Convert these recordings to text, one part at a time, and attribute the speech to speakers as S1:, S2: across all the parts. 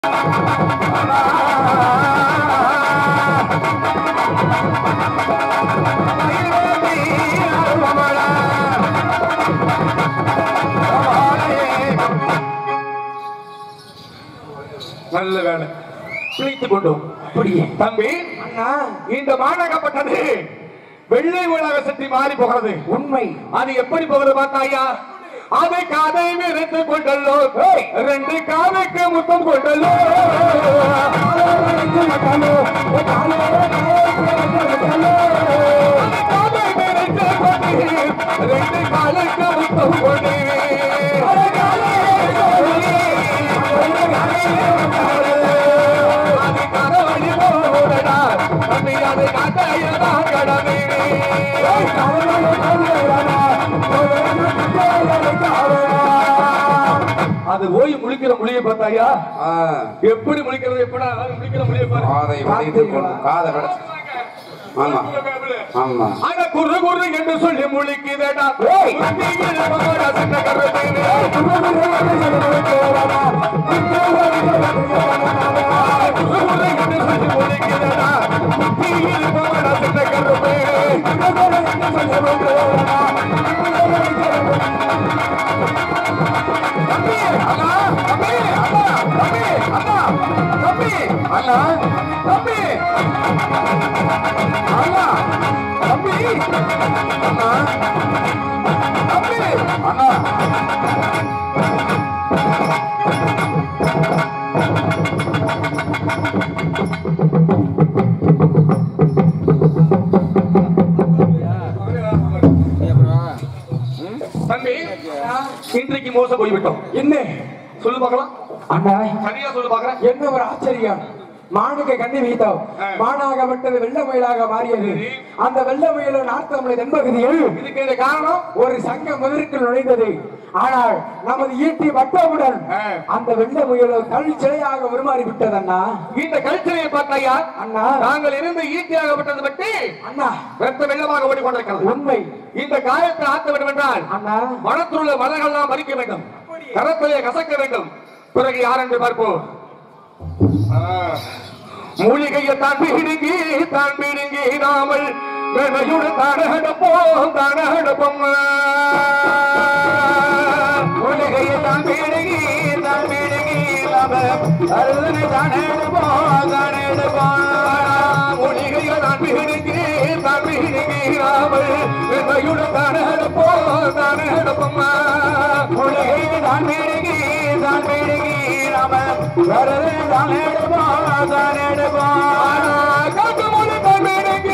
S1: நல்ல வேலை பிழைத்துக் கொண்டோம்
S2: அப்படியே
S1: தம்பி
S2: அண்ணா
S1: இந்த மாநகப்பட்டது வெள்ளை உலக சக்தி மாறி போகிறது
S2: உண்மை
S1: அது எப்படி போகிறது பார்த்தாயா அதை காதை விரித்து கொண்டல்லோ ஏய், ரெண்டு காதைக்கு முத்தம் கொண்டல்லோ அதை காதை விரித்து கொண்டு, ரெண்டு காலுக்கு முத்தம் கொண்டு அது கரவழி போடடா தம்பி அது காட்டையதான் கடமை அது ஓய் முழிக்கிற மொழியை பார்த்தாயா
S3: ஆ,
S1: எப்படி முழிக்கிறது எப்படா முழிக்கிற மொழியை பாரு
S3: காதை வளைத்து கொண்டு காதை வளைச்சு ஆமா ஆமா
S1: அட குரு குரு என்று சொல்லி முழிக்குதடா வண்டியில் போடா சட்ட கருத்தேனே. குரு குரு என்று சொல்லி முழிக்குதடா வண்டியில் போடா சட்ட கருப்பே. தம்பி, அண்ணா, தம்பி, அண்ணா, தம்பி, அண்ணா, தம்பி, அண்ணா, தம்பி. அண்ணா, தம்பி, அண்ணா, தம்பி, அண்ணா. தம்பி இன்றைக்கு மோசம் போய்விட்டோம்
S2: என்ன
S1: சொல்லு பார்க்கலாம்
S2: அண்ணா
S1: சரியா சொல்லு பார்க்கறேன்
S2: என்ன ஒரு ஆச்சரியம் மானுக்கு கண்ணி வீத்தோம்
S1: ஆ.
S2: மானாகப்பட்டது வெள்ள முயலாக மாறியது
S1: சரி.
S2: அந்த வெள்ள முயலோ நார்த்தமிழ் தென்பகுதியில்
S1: இதுக்கு இந்த காரணம்
S2: ஒரு சங்க முதற்குள் நுழைந்தது ஆனால் நமது ஈட்டி வட்டவுடன்
S1: ஆ.
S2: அந்த வெள்ள முயலோ கல் சிலையாக உருமாறி விட்டது அண்ணா
S1: இந்த கல்ச்சரையை பார்த்தாயா
S2: அண்ணா
S1: நாங்கள் இருந்து ஈட்டியாகப்பட்டது பற்றி
S2: அண்ணா
S1: ரத்த வெள்ளமாக ஓடிக்கொண்டிருக்கிறது
S2: உண்மை
S1: இந்த காயத்தை ஆற்ற வேண்டும் என்றால்
S2: அண்ணா
S1: மனத்தில் உள்ள மலர்கள்லாம் பறிக்க வேண்டும் கரத்திலே கசக்க வேண்டும் பிறகு யார் என்று பார்ப்போம் ஆ. மூலிகையை தான் பிடுங்கி தான் பிடுங்கி நாமல் வெண்மையுடன் தானடப்போம் தானடப்போம் மூலிகையை தான் பிடுங்கி தான் பிடுங்கி நாமல் அருதனை தானடப்போம் தானடப்போம் மூலிகையை தான் பிடுங்கி தான் பிடுங்கி நாமல் வெண்மையுடன் தானடப்போம் தானடப்போம் மூலிகையை தான் பிடுங்கி தான் பிடுங்கி நாமல் வரதே தானடப்போம் தானடப்போம் காட்டு மூலி தான் பிடுங்கி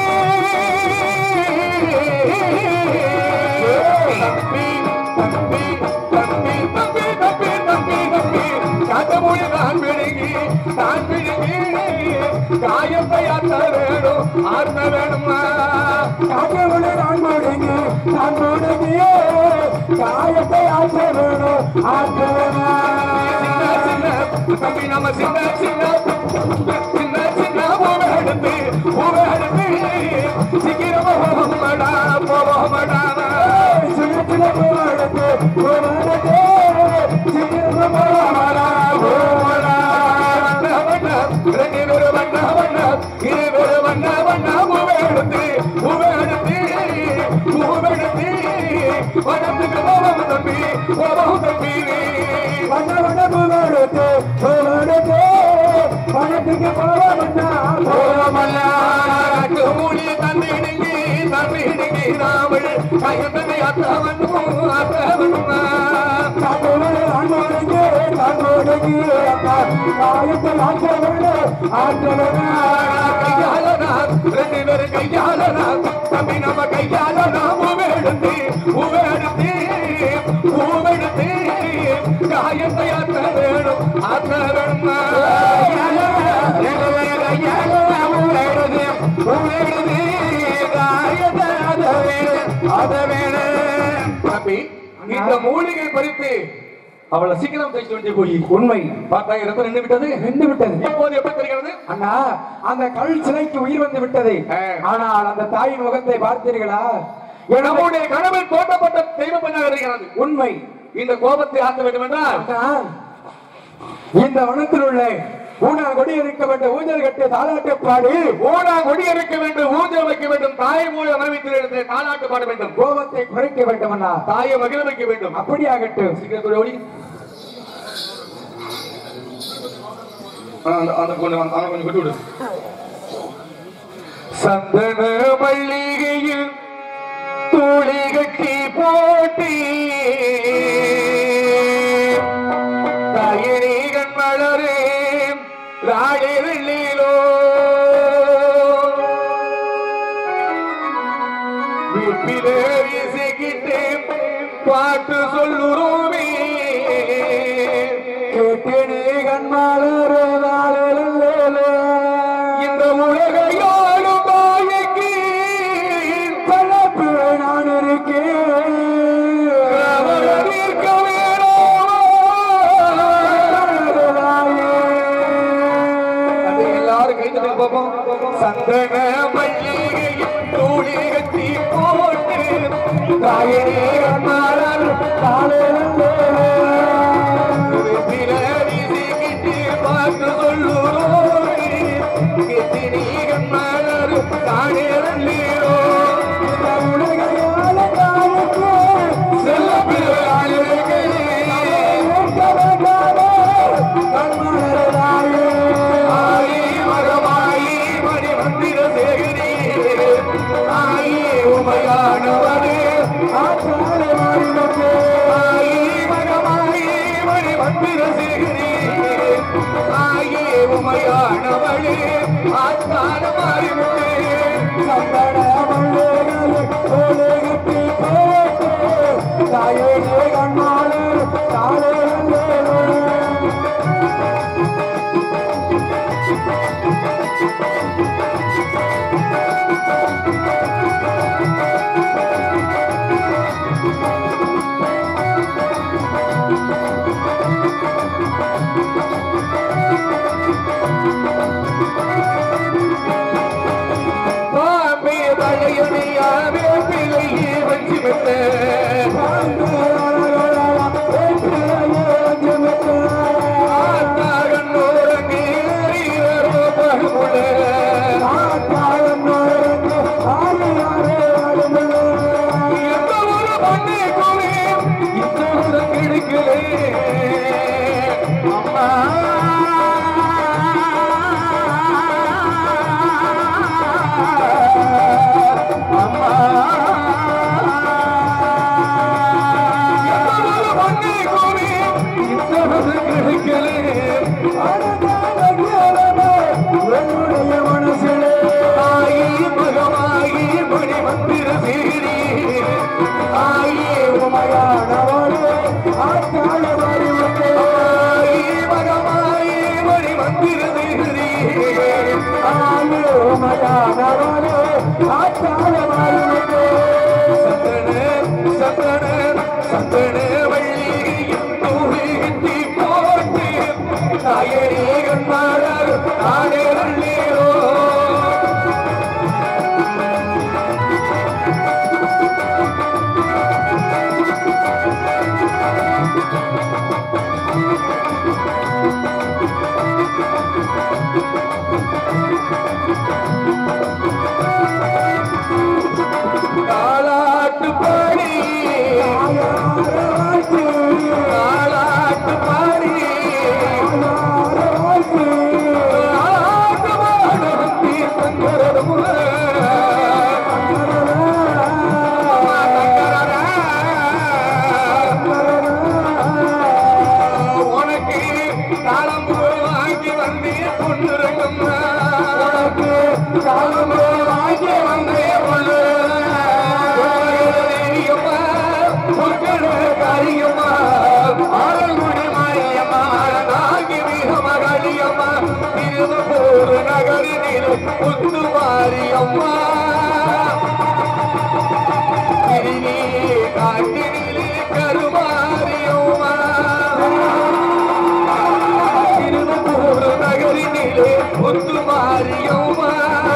S1: தம்பி தம்பி தம்பி தம்பி தம்பி தம்பி தம்பி காட்டமொழி தான் பிடுங்கி தான் பிடுங்கி காயத்தை ஆத்த வேணும் ஆர்த்த வேணுமா
S2: காக்கவுளை நான் முடங்கி நான் முடங்கியே காயத்தை ஆற்ற வேணும் ஆற்ற
S1: சின்ன சின்ன தம்பி நம்ம சின்ன சின்ன சின்ன சின்ன பூவை எடுத்து பூவை எடுத்து சீக்கிரமா போவோமடா போவோமடா
S2: சின்னத்தில போராடத்து போராடத்து சீக்கிரம் போராடா போராடா வண்ண வண்ண போராடத்து போராடத்து வனத்துக்கு போராடா போராடா காக்கவுளை நான் முடங்கி நான் முடங்கி காயத்தை ஆற்ற வேணும் ஆற்ற வேணும்
S1: ரெண்டு பேரும் கையாலனா தம்பி நம்ம கையாலனா பூவெடுத்து பூவெடுத்து பூவெடுத்து காயத்தை ஆற்ற வேணும் ஆற்ற வேணுமா தம்பி இந்த மூலிகை பறித்து அவளை சீக்கிரம் தைச்சு வேண்டிய போய்
S2: உண்மை
S1: பார்த்தா இடத்துல நின்று விட்டது
S2: நின்று விட்டது
S1: இப்போது எப்படி தெரிகிறது
S2: அண்ணா அந்த கல் சிலைக்கு உயிர் வந்து விட்டது
S1: ஆ.
S2: ஆனால் அந்த தாயின் முகத்தை பார்த்தீர்களா எனவே
S1: நம்முடைய கனவில் தோட்டப்பட்ட தெய்வ பெண்ணாக இருக்கிறது
S2: உண்மை
S1: இந்த கோபத்தை ஆக்க வேண்டும் என்றால்
S2: அண்ணா, இந்த வனத்தில் உள்ள ஊனா கொடி இருக்க வேண்டும் ஊஞ்சல் கட்டி தாலாட்டு பாடி
S1: ஓடா கொடி இருக்க வேண்டும் ஊஞ்சல் வைக்க வேண்டும் தாய் மூல மரவித்திலிருந்து தாலாட்டு பாட வேண்டும்
S2: கோபத்தை குறைக்க வேண்டும் அண்ணா
S1: தாயை மகிழ வைக்க வேண்டும்
S2: அப்படியாகட்டும்
S1: சீக்கிரத்தோட ஓடி ஆ, அந்த அந்த கொஞ்சம் அந்த கொஞ்சம் விட்டு விடு சந்தன மல்லிகையில் தூளி கட்டி போட்டி தயிரீகன் மலரே ராணி வெள்ளிலோ வீட்டிலே வீசிக்கிட்டு பாட்டு சொல்லுறோமே
S2: கேட்டேனே கண்மாளரே நாளேலே
S1: இந்த உலகையாளும் மாயைக்கு
S2: பழப்பு நான் இருக்கேன்
S1: அவர்கள் இருக்க வேணாமா? அது எல்லாரும் கை தட்டி பார்ப்போம். சந்தன மல்லிகையில் தூளி கட்டி போட்டு தாயே மலர் வெற்றில வீசிக்கிட்டு பார்த்து சொல்லுறோமே. எத்தினீகன் மலர் தானே நல்லீரோ. செல்ல பிள்ளைகளே. ஆயி மகமாயி மணி மந்திர சேகரி ஆயி உமையானவரே ஆயி மகமாயி மணி மந்திர சேகரி ஆயி உமையானவளே ஆச்சார மாறிவிட்டே பாம்பே தலையணியாவே பிள்ளையே வச்சு விட்ட ஆத்தாரன் ஓரங்கி அறிவரோ பகுமுட எந்த ஒரு பண்ணை கோவே இந்த ஒரு கிடைக்கலே அம்மா அம்மா எந்த ஒரு பண்ணை கோவே இந்த ஒரு கிடைக்கலே ஆயி மகமாயி மணி மந்திர சீரி ஆயி ஆயி மகமாயி மணி மந்திர சீரி சந்தன சந்தன சந்தன வள்ளியின் தூவி போட்டு தாயரே கண்ணாளர் நாடே வள்ளீரோ தாலாட்டு பாடி தாலாட்டு பாடி தாலாட்டு பாடும் தீர்த்தங்கரடும் உனக்கு தாளம் வாங்கி வந்தே பொண்ணுரங்கம்மா உனக்கு தாளம் வாங்கி வந்தே பொண்ணு தேவியம்மா பொற்கட காரியம்மா ஆரங்குடி மாரியம்மா நாகி மிக மகளியம்மா திருவப்பூர் நகரினில் புத்து மாரியம்மா கிரினி காட்டினிலே கருமாரியம்மா திருவப்பூர் நகரினிலே புத்து மாரியம்மா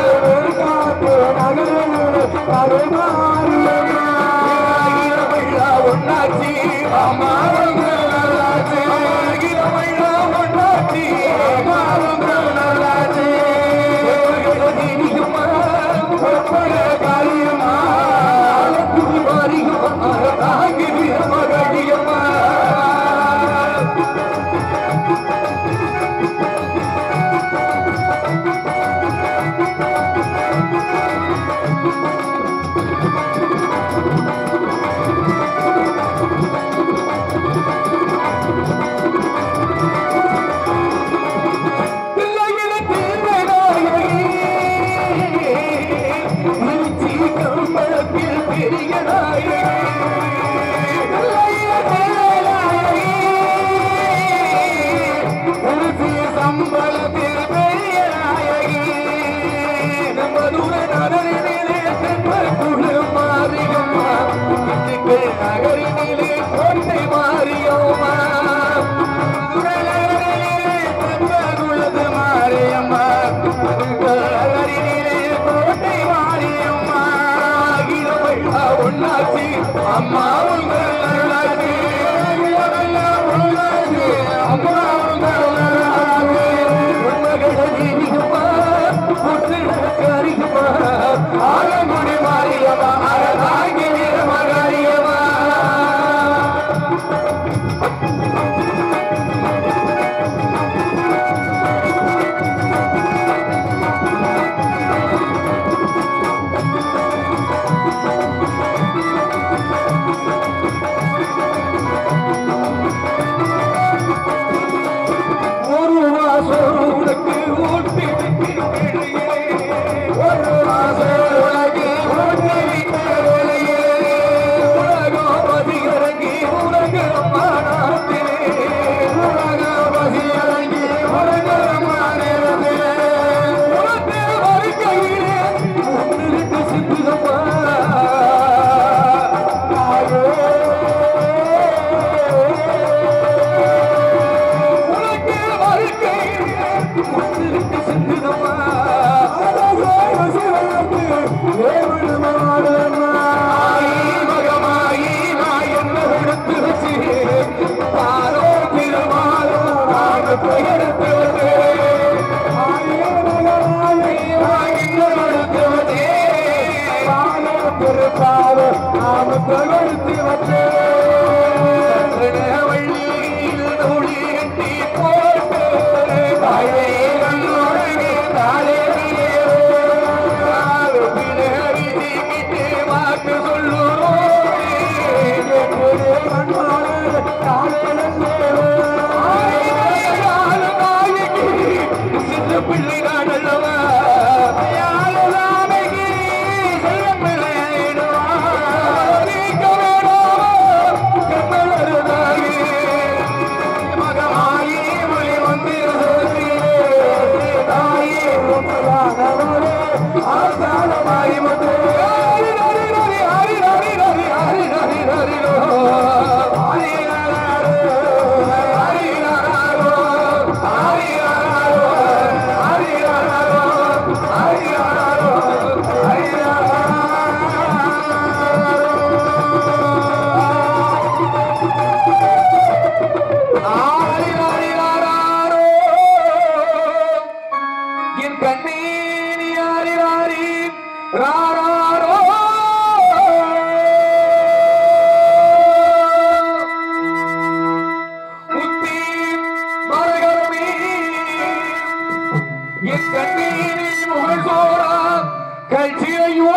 S1: ஆயிரமையா ஒன்னாச்சி அம்மா ஒன்னாச்சி ஆயிரமையா ஒன்னாச்சி அம்மா அருகிலே கோட்டை மாறியோமா
S3: உள்ளது மாரியம்மா அருகிலே கோட்டை மாரியம்மா
S1: ஒன்னாச்சி அம்மா உங்கள் அருளாச்சி ஒன்னாச்சி அம்மா உங்கள் அருளாச்சி உண்மைகளை நீதிக்குமா முற்றிலுக்கு அறிகுமா ஆலங்குடி மாரியம்மா அழகாகி வீரமகாரியம்மா ஒரு வாசம் உனக்கு ஊட்டி ஒரு வாசம் உனக்கு ஊட்டி உலகம் பதிகிறங்கி உலகம் மாநாட்டிலே உலகம் பதிகிறங்கி உலகம் மாநிலத்திலே உனக்கு வருகையிலே முன்னிட்டு சிந்துதப்பா உனக்கு வாழ்க்கை முன்னிட்டு சிந்துதப்பா ஆயி மகமாயி நான் என்ன எடுத்து வச்சு பாரோ திருமாலோ நான் பெயர்த்து வந்தேன் பிள்ளை நாடல்லவா என் கண்ணீர் யாரி யாரி ராரோ முத்தி மரகரமே என் கண்ணீரில் முகழ் சோரா கட்சியையோ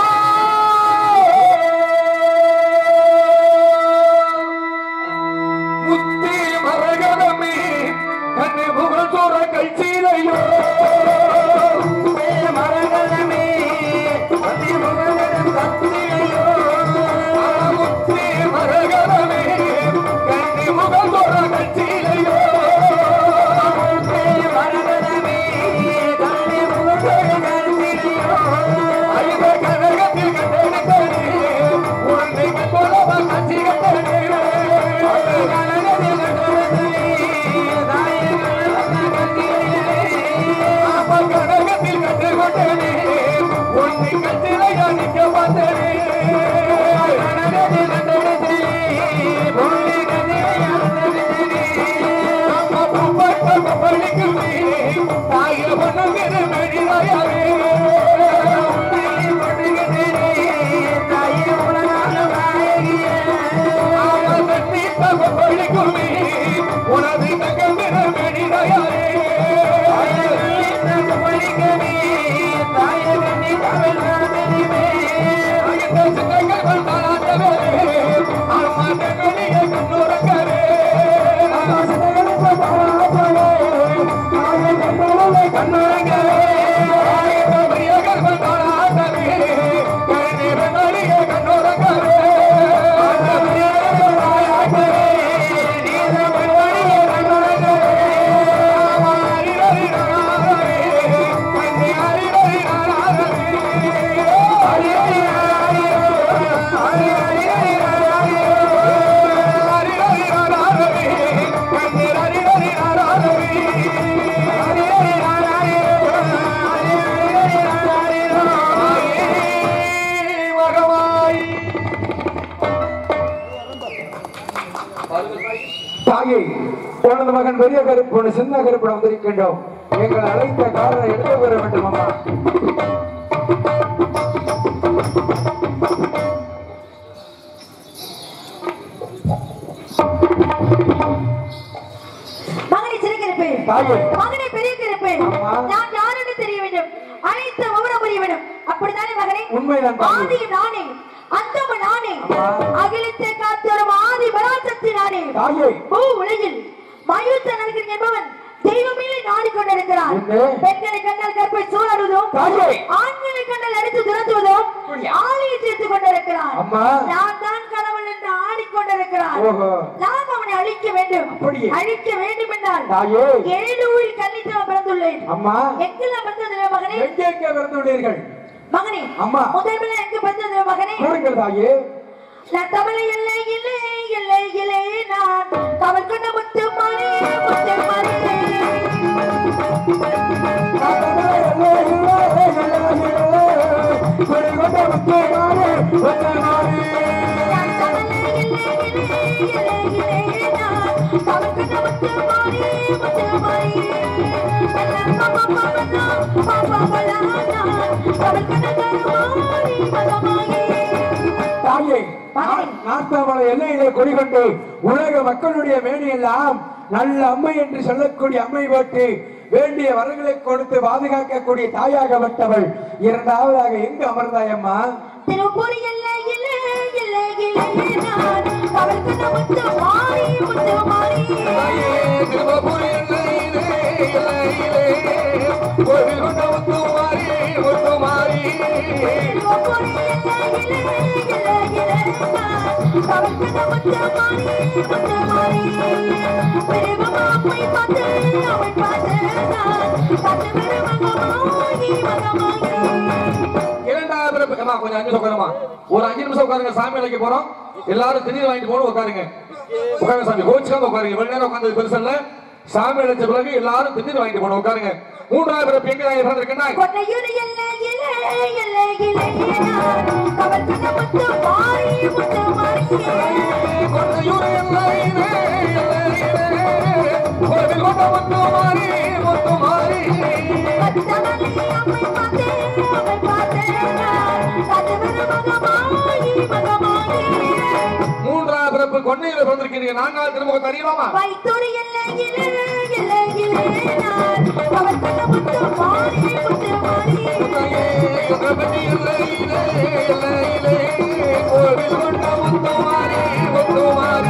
S1: முத்தி மரகதமே கண்ணி புகழ் சோர கட்சியிலையோ மரகதமே முத்தி மரகதம் கட்சியிலையோ முத்தி மரகதமே கண்ணி புகழ் சோர கட்சியிலையோ முத்தி மரகதமே கண்ணி புகழ் சோர கட்சியிலையோ ஐந்த கனகத்தில் கண்டெடுத்தனே உன்னை கொலவ கட்சி கட்டனே கனகத்தில் கண்டெடுத்தனே கனகத்தில் கண்டு கொண்டனே உன்னை கட்டிலையா நிற்க பார்த்தனே கனகத்தில் கண்டெடுத்தனே உன்னை கட்டிலையா படிக்குமே தாய பொண்ணுங்கிற மெடிதாயாவே தாயே உலகான படிக்குமே உனது தங்கிற மெடிதாயாவே படிக்கவே தாய கண்ணி தமிழ் சின்னங்கள் தாளாட்டவே அம்மா தங்களிய கண்ணுறக்கவே கண்ணுறங்கவே கண்ணுறங்கவே கண்ணுறங்கவே ஆ
S2: உனது மகன் பெரிய கருப்பு உன் சின்ன கருப்பு வந்திருக்கின்றோம் எங்கள் அழைத்த காரணம் எடுத்து வர வேண்டும் அம்மா
S4: மகனை சிறுகிருப்பு
S2: தாயே.
S4: மகனை பெரிய கிருப்பு
S2: ஆமா.
S4: நான் யாருன்னு தெரிய வேண்டும் அனைத்து விவரம் புரிய வேண்டும் அப்படித்தானே மகனே
S2: உண்மைதான் தாயே.
S4: ஆதி நானே அந்தம நானே
S2: ஆமா.
S4: அகிலத்தை காத்தரும் ஆதி பராசக்தி நானே
S2: தாயே
S4: பூ உலகில் மயூத்த நல்கிறேன் என்பவன் தெய்வமே நாடிக்கொண்டிருக்கிறார்
S2: என்ன?
S4: பெண்களை கண்டால் கற்பை சூழலுவதும்
S2: தாயே.
S4: ஆண்களை கண்டால் அடித்து துரத்துவதும் ஆணையை சேர்த்துக் கொண்டிருக்கிறார்
S2: அம்மா.
S4: நான் தான் கடவுள் என்று ஆடிக்கொண்டிருக்கிறார்
S2: ஓஹோ.
S4: நான் அவனை அழிக்க வேண்டும்
S2: அப்படியே.
S4: அழிக்க வேண்டும் என்றால்
S2: தாயே
S4: ஏழு ஊரில் கன்னித்தவன் பிறந்துள்ளேன்
S2: அம்மா
S4: எங்கெல்லாம் பிறந்தது மகனே
S2: எங்கே எங்கே பிறந்துள்ளீர்கள்
S4: மகனே
S2: அம்மா.
S4: முதல்ல எங்க பிறந்தது மகனே
S2: கூறுங்கள் தாயே
S4: நான் தமிழை இல்லை இல்லை இல்லை இல்லை நான் கவர் கொண்ட முத்து மாறி முத்து மாறி நான் தமிழை இல்லை இல்லை இல்லை இல்லை நான் கவர் கொண்ட முத்து மாறி முத்து மாறி பாப்பா பாப்பா பாப்பா பாப்பா நான் கவர் கொண்ட கருமாறி மகமாயி
S2: தாயே நாட்டாமலை எல்லையிலே கொடிகொண்டு உலக மக்களுடைய மேனியெல்லாம் நல்ல அம்மை என்று சொல்லக்கூடிய அம்மை போட்டு வேண்டிய வரங்களை கொடுத்து பாதுகாக்கக்கூடிய தாயாகப்பட்டவள் இரண்டாவதாக எங்கு அமர்ந்தாயம்மா
S4: திருப்பூர் இல்லை இல்லை இல்லை இல்லை நான் கவர் கொண்ட முத்து மாறி முத்து மாறி
S1: தாயே, திருவபுரி எல்லையிலே, எல்லையிலே, கோவில் கொண்ட முத்துமாரி, முத்துமாரி. இரண்டாவது பிறப்பு அம்மா, கொஞ்சம் அஞ்சு நிமிஷம் உட்காருமா ஒரு அஞ்சு நிமிஷம் உட்காருங்க சாமி அழைக்க போறோம் எல்லாரும் திடீர் வாங்கிட்டு போகணும் உட்காருங்க உட்காருங்க சாமி கோச்சுக்காம உட்காருங்க இவ்வளவு நேரம் உட்கார்ந்தது பெருசு இல்ல சாமி அழைச்ச பிறகு எல்லாரும் திடீர் வாங்கிட்டு போகணும் உட்காருங்க மூன்றாவது பிறப்பு எங்க நான் பிறந்திருக்கேன்னா கொண்டையூர் எல்லையிலே, எல்லையிலே, கோவில் கொண்ட முத்துமாரி, முத்துமாரி. மூன்றாவது பிறப்பு கொண்டையூர் பிறந்திருக்கீங்க நான்காவது திருமுக தெரியலாமா
S4: வைத்தொரு எல்லை இலே எல்லை இலே நான் கவர் கொண்ட முத்து மாறி முத்து மாறி
S1: கணபதி எல்லையிலே, எல்லையிலே, கோவில் கொண்ட முத்துமாரி, முத்துமாரி.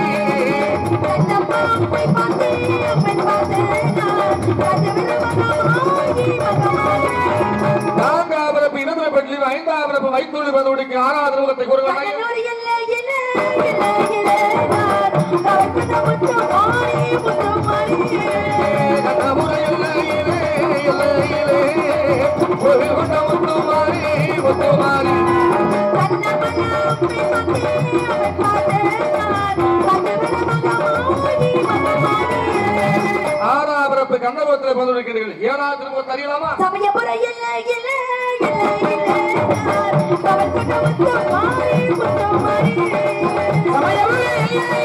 S1: நான்காவது பிறப்பு இடதுமை பற்றி ஐந்தாவது பிறப்பு வைத்தூர் பிறந்தவனுக்கு ஆறாவது திருமுகத்தை கூறுகிறாய் கண்ணபுரை எல்லையிலே, எல்லையிலே, கோவில் கொண்ட முத்துமாரி, முத்துமாரி. ஆறாவது பிறப்பு கண்ணபுரத்தில் பிறந்திருக்கிறீர்கள் ஏழாவது திருமுகத்தை அறியலாமா
S4: சமயபுர இல்லை இல்லை இல்லை இல்லை கவர் கொண்ட முத்து மாறி முத்து மாறி சமயபுர இல்லை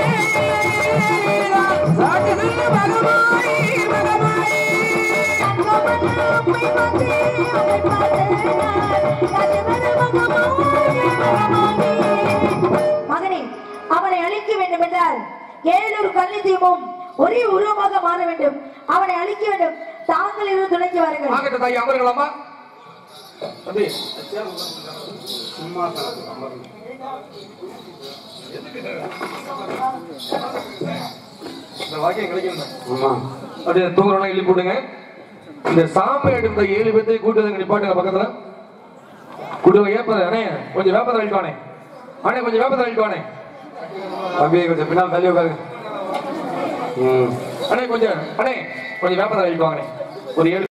S4: மகனே அவனை அழிக்க வேண்டும் என்றால் ஏழொரு கல்லித்தீமும் ஒரே உருவமாக மாற வேண்டும் அவனை அழிக்க வேண்டும் தாங்கள் இரு துணைக்கு வாருங்கள்
S1: ஆகட்ட தாய் அமர்களாமா தம்பி இந்த வாக்கியம் கிடைக்கணும்
S3: ஆமா
S1: அப்படியே தூங்குறவங்க எழுப்பி போடுங்க இந்த சாமி எடுத்த ஏழு பேர்த்தை கூட்டுறதுங்க நிப்பாட்டுங்க பக்கத்துல கூட்டுவ ஏப்பத அண்ணே கொஞ்சம் வேப்பதை அழிப்பானே அண்ணே கொஞ்சம் வேப்பதை அழிப்பானே
S3: தம்பி கொஞ்சம் பின்னால் தள்ளி உட்காருங்க ம்
S1: அண்ணே கொஞ்சம் அண்ணே கொஞ்சம் வேப்பதை அழிப்பாங்கண்ணே ஒரு ஏழு